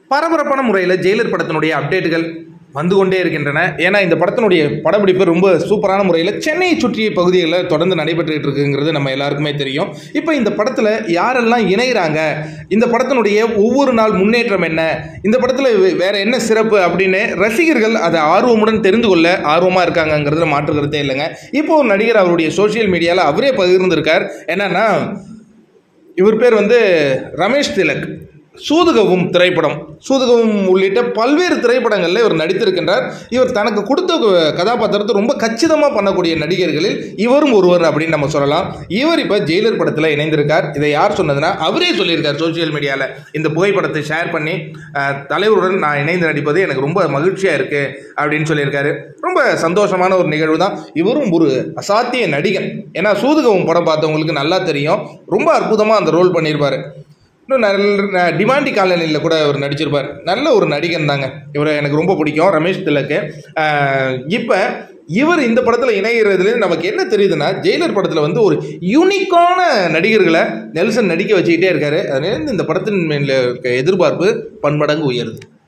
பரபரப்பான முறையில் ஜெயிலர் படத்தினுடைய அப்டேட்டுகள் வந்து கொண்டே இருக்கின்றன ஏன்னா இந்த படத்தினுடைய படப்பிடிப்பு ரொம்ப சூப்பரான முறையில் சென்னையை சுற்றிய பகுதிகளில் தொடர்ந்து நடைபெற்றுட்டு இருக்குங்கிறது நம்ம எல்லாருக்குமே தெரியும் இப்போ இந்த படத்தில் யாரெல்லாம் இணைகிறாங்க இந்த படத்தினுடைய ஒவ்வொரு நாள் முன்னேற்றம் என்ன இந்த படத்தில் வேற என்ன சிறப்பு அப்படின்னு ரசிகர்கள் அதை ஆர்வமுடன் தெரிந்து கொள்ள ஆர்வமாக இருக்காங்கங்கிறதுல மாற்று கருத்தே இல்லைங்க இப்போ ஒரு நடிகர் அவருடைய சோஷியல் மீடியாவில் அவரே பகிர்ந்திருக்கார் என்னன்னா இவர் பேர் வந்து ரமேஷ் திலக் சூதுகவும் திரைப்படம் சூதுகவும் உள்ளிட்ட பல்வேறு திரைப்படங்களில் இவர் நடித்திருக்கின்றார் இவர் தனக்கு கொடுத்த கதாபாத்திரத்தை ரொம்ப கச்சிதமாக பண்ணக்கூடிய நடிகர்களில் இவரும் ஒருவர் அப்படின்னு நம்ம சொல்லலாம் இவர் இப்போ ஜெயிலர் படத்தில் இணைந்திருக்கார் இதை யார் சொன்னதுன்னா அவரே சொல்லியிருக்கார் சோஷியல் மீடியாவில் இந்த புகைப்படத்தை ஷேர் பண்ணி அஹ், தலைவருடன் நான் இணைந்து நடிப்பது எனக்கு ரொம்ப மகிழ்ச்சியாக இருக்குது அப்படின்னு சொல்லியிருக்காரு ரொம்ப சந்தோஷமான ஒரு நிகழ்வு தான் இவரும் ஒரு அசாத்திய நடிகன் ஏன்னா சூதுகவும் படம் பார்த்தவங்களுக்கு நல்லா தெரியும் ரொம்ப அற்புதமாக அந்த ரோல் பண்ணியிருப்பார் இன்னும் நல்ல டிமாண்டி காலனியில் கூட அவர் நடிச்சிருப்பார் நல்ல ஒரு நடிகன் தாங்க இவரை எனக்கு ரொம்ப பிடிக்கும் ரமேஷ் திலக்கு இப்போ இவர் இந்த படத்தில் இணைகிறதுல நமக்கு என்ன தெரியுதுன்னா ஜெயிலர் படத்தில் வந்து ஒரு யூனிக்கான நடிகர்களை நெல்சன் நடிக்க வச்சுக்கிட்டே இருக்காரு அதனால இந்த படத்தின் மேல இருக்க எதிர்பார்ப்பு பன்மடங்கு உயருது